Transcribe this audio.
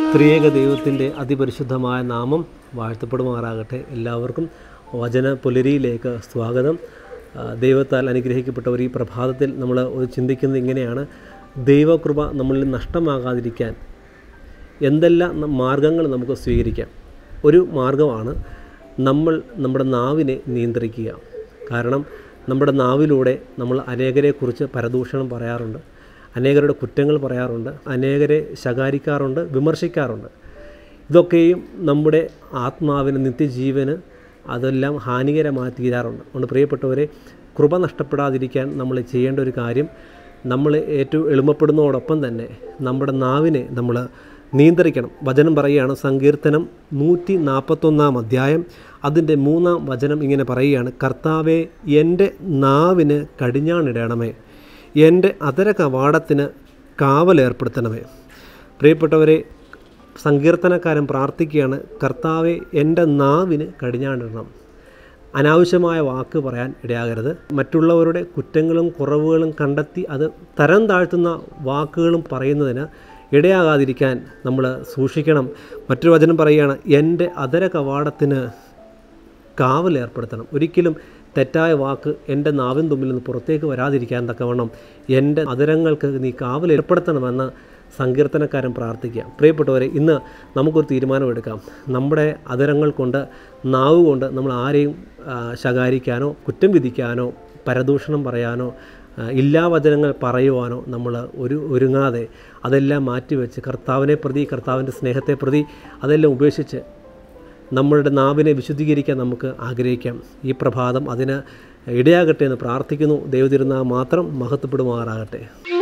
ത്രിയേക ദൈവത്തിൻ്റെ അതിപരിശുദ്ധമായ നാമം വാഴ്ത്തപ്പെടുമാറാകട്ടെ എല്ലാവർക്കും വചന പുലരിയിലേക്ക് സ്വാഗതം ആ, ദൈവത്താൽ അനുഗ്രഹിക്കപ്പെട്ടവർ ഈ പ്രഭാതത്തിൽ നമ്മൾ ഒരു ചിന്തിക്കുന്നത് ഇങ്ങനെയാണ് ദൈവകൃപ നമ്മളിൽ നഷ്ടമാകാതിരിക്കാൻ എന്തെല്ലാം ന- മാർഗങ്ങൾ നമുക്ക് സ്വീകരിക്കാം ഒരു മാർഗമാണ് നമ്മൾ നമ്മുടെ നാവിനെ നിയന്ത്രിക്കുക കാരണം നമ്മുടെ നാവിലൂടെ നമ്മൾ അനേകരെക്കുറിച്ച് പരദൂഷണം പറയാറുണ്ട് അനേകരുടെ കുറ്റങ്ങൾ പറയാറുണ്ട് അനേകരെ ശകാരിക്കാറുണ്ട് വിമർശിക്കാറുണ്ട് ഇതൊക്കെയും നമ്മുടെ ആത്മാവിന് നിത്യജീവന് അതെല്ലാം ഹാനികരമായി തീരാറുണ്ട് അതുകൊണ്ട് പ്രിയപ്പെട്ടവരെ കൃപ നഷ്ടപ്പെടാതിരിക്കാൻ നമ്മൾ ചെയ്യേണ്ട ഒരു കാര്യം നമ്മൾ ഏറ്റവും എളുപ്പപ്പെടുന്നതോടൊപ്പം തന്നെ നമ്മുടെ നാവിനെ നമ്മൾ നിയന്ത്രിക്കണം വചനം പറയുകയാണ് സങ്കീർത്തനം നൂറ്റി നാൽപ്പത്തൊന്നാം അധ്യായം അതിൻ്റെ മൂന്നാം വചനം ഇങ്ങനെ പറയുകയാണ് കർത്താവെ എൻ്റെ നാവിന് കടിഞ്ഞാണിടണമേ എൻ്റെ അതര കവാടത്തിന് കാവലേർപ്പെടുത്തണമേ പ്രിയപ്പെട്ടവരെ സങ്കീർത്തനക്കാരൻ പ്രാർത്ഥിക്കുകയാണ് കർത്താവെ എൻ്റെ നാവിന് കടിഞ്ഞാണിടണം അനാവശ്യമായ വാക്ക് പറയാൻ ഇടയാകരുത് മറ്റുള്ളവരുടെ കുറ്റങ്ങളും കുറവുകളും കണ്ടെത്തി അത് തരം താഴ്ത്തുന്ന വാക്കുകളും പറയുന്നതിന് ഇടയാകാതിരിക്കാൻ നമ്മൾ സൂക്ഷിക്കണം മറ്റൊരു വചനം പറയുകയാണ് എൻ്റെ അതര കവാടത്തിന് കാവൽ ഏർപ്പെടുത്തണം ഒരിക്കലും തെറ്റായ വാക്ക് എൻ്റെ നാവിൻ തുമ്പിൽ നിന്ന് പുറത്തേക്ക് വരാതിരിക്കാൻ തക്കവണ്ണം എൻ്റെ അതരങ്ങൾക്ക് നീ കാവൽ ഏർപ്പെടുത്തണമെന്ന് സങ്കീർത്തനക്കാരൻ പ്രാർത്ഥിക്കുക പ്രിയപ്പെട്ടവരെ ഇന്ന് നമുക്കൊരു തീരുമാനമെടുക്കാം നമ്മുടെ അതരങ്ങൾ കൊണ്ട് നാവ് കൊണ്ട് നമ്മൾ ആരെയും ആ, ശകാരിക്കാനോ കുറ്റം വിധിക്കാനോ പരദൂഷണം പറയാനോ ആ, ഇല്ലാവചനങ്ങൾ പറയുവാനോ നമ്മൾ ഒരു ഒരുങ്ങാതെ അതെല്ലാം മാറ്റിവെച്ച് കർത്താവിനെ പ്രതി കർത്താവിൻ്റെ സ്നേഹത്തെ പ്രതി അതെല്ലാം ഉപേക്ഷിച്ച് നമ്മളുടെ നാവിനെ വിശുദ്ധീകരിക്കാൻ നമുക്ക് ആഗ്രഹിക്കാം ഈ പ്രഭാതം അതിന് ഇടയാകട്ടെ എന്ന് പ്രാർത്ഥിക്കുന്നു ദൈവതിരുന്നാൾ മാത്രം മഹത്വപ്പെടുമാറാകട്ടെ